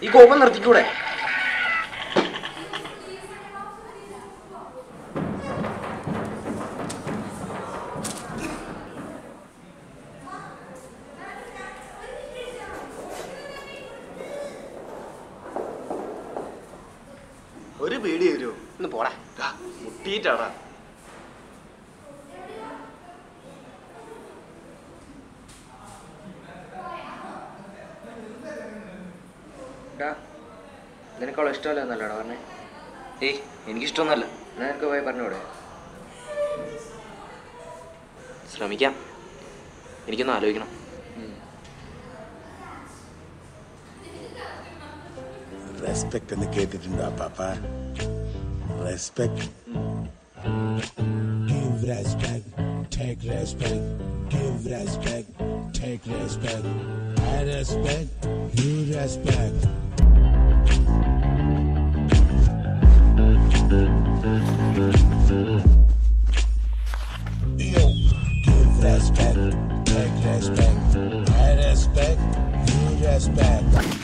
ഈ കോപം നിർത്തിക്കൂടെ ഒരു പേടി വരുമോ ഒന്ന് പോടാ മുട്ടിയിട്ടാടാ ടാ, നിനക്കവളെ ഇഷ്ടമല്ല എന്നല്ലടാ പറഞ്ഞേ ഏയ് എനിക്കിഷ്ടമൊന്നുമല്ല എന്നാ നിനക്ക് പോയി പറഞ്ഞൂടെ ശ്രമിക്കാം എനിക്കൊന്ന് ആലോചിക്കണം റെസ്പെക്ട് എന്ന് കേട്ടിട്ടുണ്ടോ പാപ്പ respect Give respect, take respect, give respect, take respect. I respect, you respect. Yo, give respect, take respect. I respect, you respect.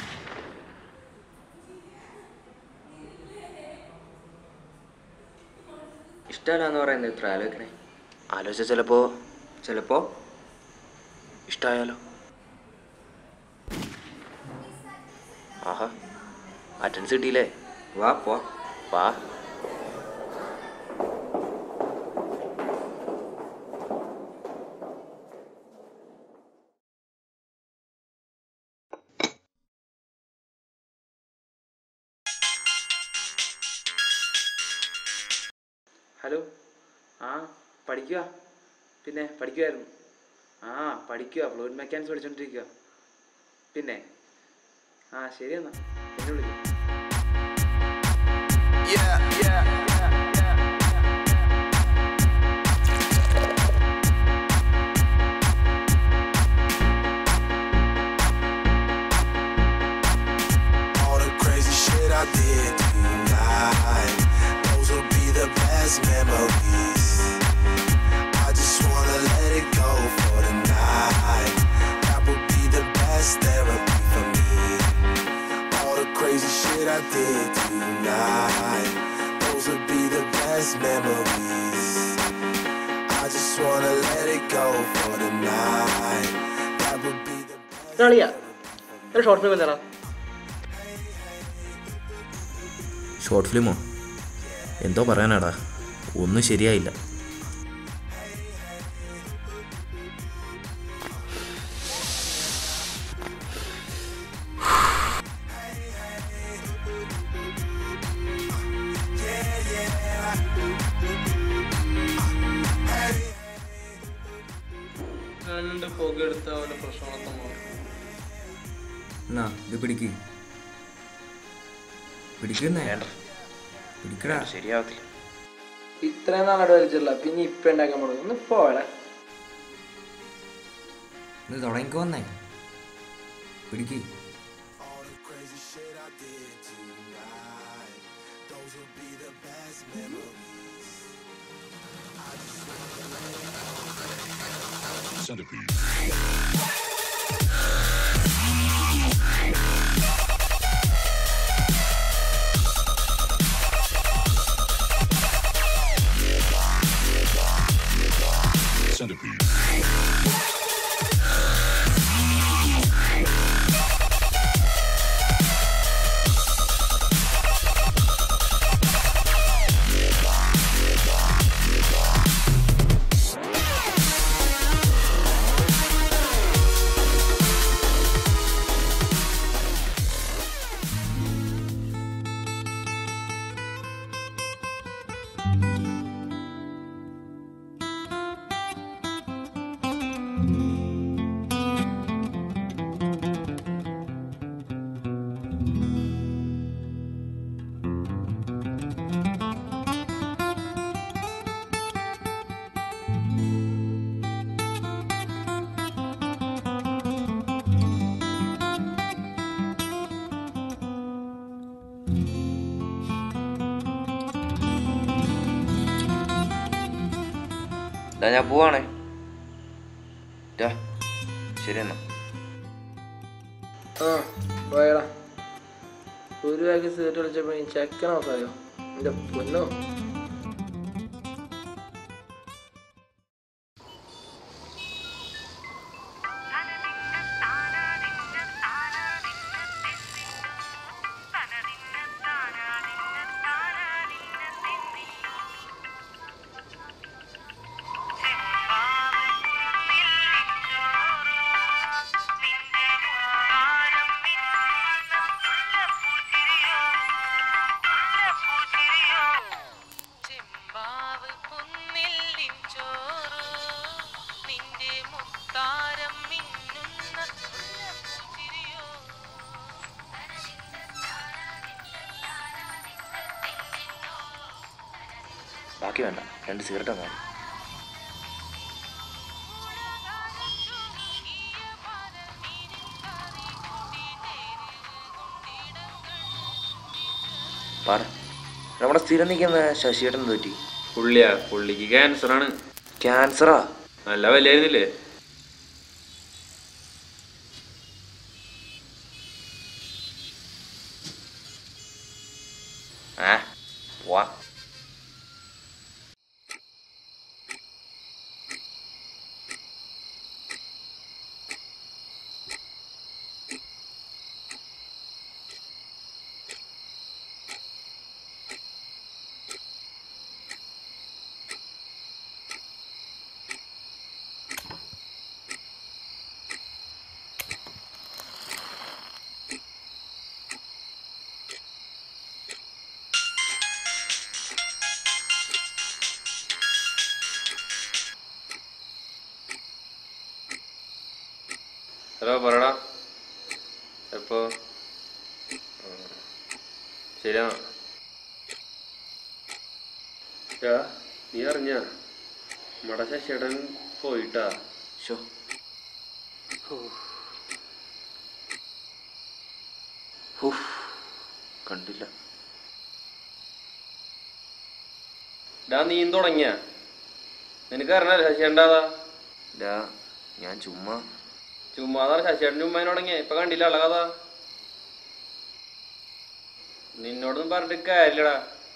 ഇഷ്ടമല്ല എന്ന് പറയുന്നത് ഇത്ര ആലോചിക്കണേ ആലോചിച്ച ചിലപ്പോ ചിലപ്പോ ഇഷ്ടമായാലോ ആഹാ അറ്റൻസ് കിട്ടിയില്ലേ വാ പോ വാ ഹലോ ആ പഠിക്കുക പിന്നെ പഠിക്കുമായിരുന്നു ആ പഠിക്കുക ഫ്ലൂയിഡ് മെക്കാനിക്സ് പഠിച്ചോണ്ടിരിക്കുക പിന്നെ ആ ശരി എന്നാ എന്നെ വിളിക്കും All the crazy shit I did tonight, those will be the best memories. I just wanna let it go for the night. That would be the best therapy for me. All the crazy shit I did tonight, those will be the best memories. I just wanna let it go for the night. That would be the best. കളിയാ ഒരു short film എന്താ short ഫിലിമോ എന്തോ പറയാനാടാ ഒന്നും ശരിയായില്ല രണ്ട് പുകയെടുത്ത അവന്റെ പ്രശ്നങ്ങളൊക്കെ മാറും എന്നാ ഇത് പിടിക്ക് പിടിക്കുന്നേ വേണ്ട പിടിക്കടാ ശരിയാവത്തില്ല ഇത്രയും നാളോട് വലിച്ചില്ല പിന്നെ ഇപ്പൊ ഉണ്ടാക്കാൻ പോകുന്നത് ഒന്ന് പോടാ ഇത് തുടങ്ങിക്കോന്നേ പിടിക്ക് All the crazy shit I did tonight, those will be the best memories. ഇതാ ഞാൻ പോവാണേ ടാ, ശരി എന്നാ ആ പോയടാ ഒരു ബാഗ് സിഗരറ്റ് വിളിച്ചപ്പോൾ ഈ ചെക്കൻ ഓഫായോ എൻ്റെ പൊന്നോ ചെമ്പാവ് പുന്നില്ലിൻ ചോറ് നിന്റെ മുത്താരം മിന്നുന്ന മുല്ലപ്പൂച്ചിരിയോ ബാക്കി വേണ്ട രണ്ട് സിഗരറ്റ് തന്നാൽ പാട നമ്മുടെ സ്ഥിരം നിൽക്കുന്ന ശശിയേട്ടൻ എന്ത് പറ്റി പുള്ളിയാ പുള്ളിക്ക് ക്യാൻസർ ആണ് ക്യാൻസറാ നല്ല വിലയായിരുന്നില്ലേ ആ വാ ഹലോ പറടാ എപ്പോ ആ. ശരിയാ യാ, നീ അറിഞ്ഞ നമ്മടെ ശശിയേട്ടൻ പോയിട്ടാ ഷോ ഹൂഫ്. കണ്ടില്ല ഡാ നീയും തുടങ്ങിയ നിനക്ക് അറിഞ്ഞ ശശിയേണ്ടാതാ ഡാ ഞാൻ ചുമ്മാ ചുമ്മാതാണ് ശശിയേട്ടൻ ചുമ്മാൻ തുടങ്ങിയ ഇപ്പൊ കണ്ടില്ല ഉള്ള കഥ നിന്നോടൊന്നും പറഞ്ഞിട്ട് കാര്യമില്ലടാ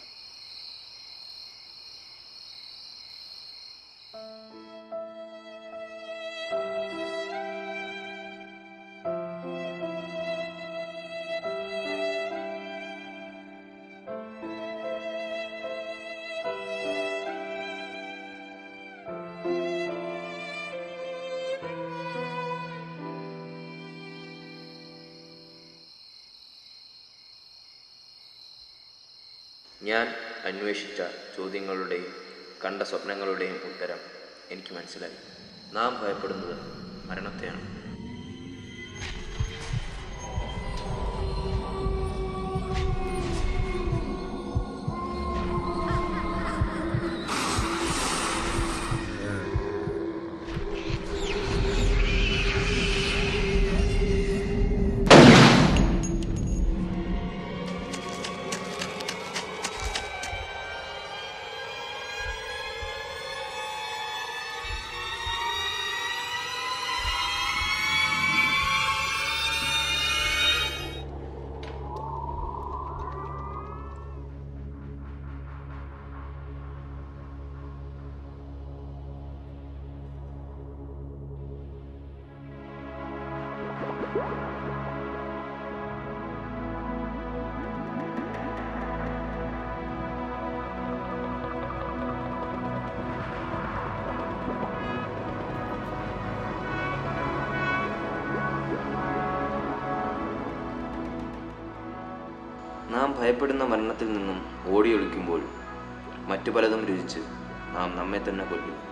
ഞാൻ അന്വേഷിച്ച ചോദ്യങ്ങളുടെയും കണ്ട സ്വപ്നങ്ങളുടെയും ഉത്തരം എനിക്ക് മനസ്സിലായി നാം ഭയപ്പെടുന്നത് മരണത്തെയാണ് നാം ഭയപ്പെടുന്ന മരണത്തിൽ നിന്നും ഓടിയൊളിക്കുമ്പോൾ മറ്റു പലതും രുചിച്ച് നാം നമ്മെ തന്നെ കൊല്ലും